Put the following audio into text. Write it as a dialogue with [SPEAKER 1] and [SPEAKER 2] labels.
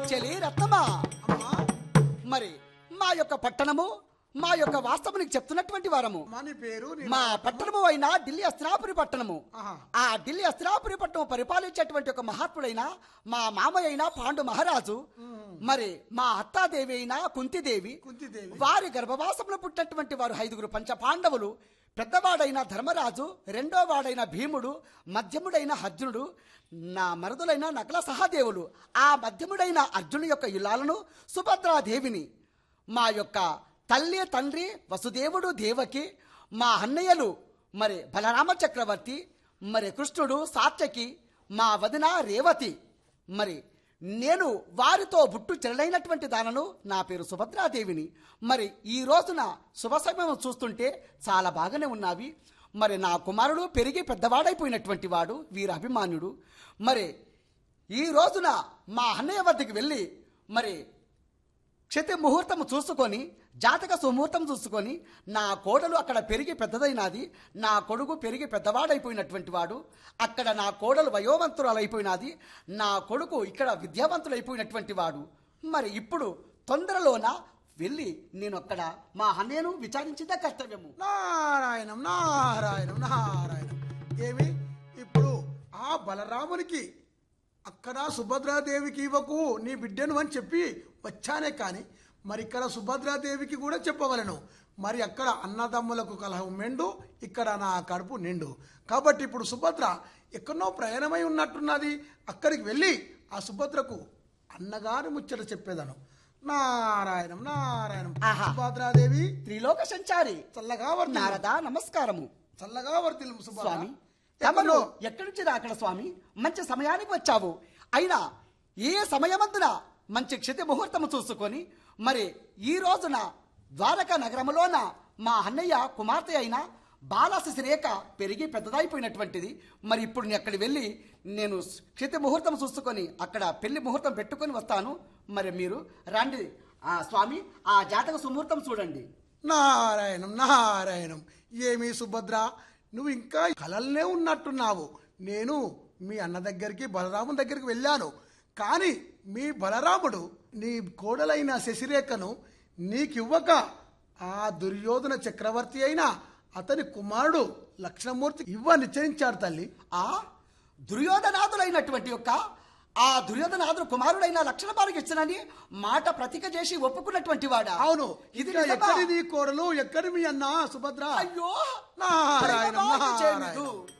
[SPEAKER 1] చెలి రత్నమా
[SPEAKER 2] అమ్మా
[SPEAKER 1] మరి మా యొక్క పట్టణము మా యొక్క వాస్తవం నీకు చెప్తున్నటువంటి వారము
[SPEAKER 2] అమ్మా నీ పేరు నీ
[SPEAKER 1] మా పట్టణము అయిన ఢిల్లీ అస్త్రాపురి పట్టణము
[SPEAKER 2] ఆహా.
[SPEAKER 1] ఆ ఢిల్లీ అస్త్రాపురి పట్టణం పరిపాలించేటువంటి ఒక మహాత్ముడైన మా మామయ్య అయిన పాండు మహారాజు మరి మా అత్తాదేవి అయిన కుంతిదేవి
[SPEAKER 2] కుంతిదేవి
[SPEAKER 1] వారి గర్భవాసంలో పుట్టినటువంటి వారు ఐదుగురు పంచ పాండవులు పెద్దవాడైన ధర్మరాజు రెండో వాడైన భీముడు మధ్యముడైన అర్జునుడు నా మరుదులైన నకల సహదేవులు ఆ మధ్యముడైన అర్జును యొక్క ఇల్లాలను సుభద్రాదేవిని మా యొక్క తల్లి తండ్రి వసుదేవుడు దేవకి మా అన్నయ్యలు మరి బలరామ చక్రవర్తి మరి కృష్ణుడు సాత్యకి మా వదిన రేవతి మరి నేను వారితో బుట్టు చెరలైనటువంటి దానను నా పేరు సుభద్రాదేవిని మరి ఈ రోజున శుభ సమయం చూస్తుంటే చాలా బాగానే ఉన్నవి మరి నా కుమారుడు పెరిగి పెద్దవాడైపోయినటువంటి వాడు వీర అభిమాన్యుడు మరి ఈ రోజున మా అన్నయ్య వద్దకు వెళ్ళి మరి క్షతి ముహూర్తం చూసుకొని జాతక సుముహూర్తం చూసుకొని నా కోడలు అక్కడ పెరిగి పెద్దదైనది నా కొడుకు పెరిగి పెద్దవాడైపోయినటువంటి వాడు అక్కడ నా కోడలు వయోవంతురాలు అయిపోయినది నా కొడుకు ఇక్కడ విద్యావంతులైపోయినటువంటి వాడు మరి ఇప్పుడు తొందరలోన వెళ్ళి నేను అక్కడ మా అన్నయ్యను విచారించిందే కర్తవ్యము
[SPEAKER 2] నారాయణం నారాయణం నారాయణం ఏమి ఇప్పుడు ఆ బలరామునికి అక్కడ సుభద్రాదేవికి ఇవ్వకు నీ బిడ్డను అని చెప్పి వచ్చానే కానీ మరి ఇక్కడ సుభద్రాదేవికి కూడా చెప్పవలను మరి అక్కడ అన్నదమ్ములకు కలహం మెండు ఇక్కడ నా కడుపు నిండు కాబట్టి ఇప్పుడు సుభద్ర ఎక్కడో ప్రయాణమై ఉన్నట్టున్నది అక్కడికి వెళ్ళి ఆ సుభద్రకు అన్నగారి ముచ్చట చెప్పేదను నారాయణం నారాయణం
[SPEAKER 1] ఆహా.
[SPEAKER 2] సుభద్రాదేవి
[SPEAKER 1] త్రిలోక సంచారి
[SPEAKER 2] చల్లగా వర్తిల్లు.
[SPEAKER 1] నారదా నమస్కారము
[SPEAKER 2] చల్లగా వర్తిల్లు సుభద్ర
[SPEAKER 1] స్వామి
[SPEAKER 2] ఎక్కడో
[SPEAKER 1] తమరు ఎక్కడి నుంచి రాకడ స్వామి మంచి సమయానికి వచ్చావు అయినా ఏ సమయమందున మంచి క్షితి ముహూర్తము చూసుకొని మరి ఈ రోజున ద్వారకా నగరములోన మా అన్నయ్య కుమార్తె అయిన బాలశిశిరేఖ పెరిగి పెద్దదైపోయినటువంటిది మరి ఇప్పుడు నేను అక్కడికి వెళ్ళి నేను క్షితి ముహూర్తం చూసుకొని అక్కడ పెళ్లి ముహూర్తం పెట్టుకొని వస్తాను మరి మీరు రండి ఆ స్వామి ఆ జాతక సుముహూర్తం చూడండి
[SPEAKER 2] నారాయణం నారాయణం ఏమి సుభద్ర నువ్వు ఇంకా కలల్నే ఉన్నట్టున్నావు నేను మీ అన్న దగ్గరికి బలరాముని దగ్గరికి వెళ్ళాను కానీ మీ బలరాముడు నీ కోడలైన శశిరేఖను నీకివ్వక ఆ దుర్యోధన చక్రవర్తి అయిన అతని కుమారుడు లక్ష్మణమూర్తి ఇవ్వ నిశ్చయించాడు తల్లి
[SPEAKER 1] ఆ దుర్యోధనాథులైనటువంటి యొక్క ఆ దుర్యోధనాథుడు కుమారుడైన లక్షణ బారికి ఇచ్చినని మాట ప్రతిక చేసి ఒప్పుకున్నటువంటి వాడా
[SPEAKER 2] అవును
[SPEAKER 1] ఇది
[SPEAKER 2] ఇది
[SPEAKER 1] నిజమా?
[SPEAKER 2] ఎక్కడి నీ కోడలు ఎక్కడి మీ అన్న సుభద్ర
[SPEAKER 1] అయ్యో
[SPEAKER 2] నారాయణం
[SPEAKER 1] దైవమాయ
[SPEAKER 2] నారాయణం
[SPEAKER 1] చేయనిదు.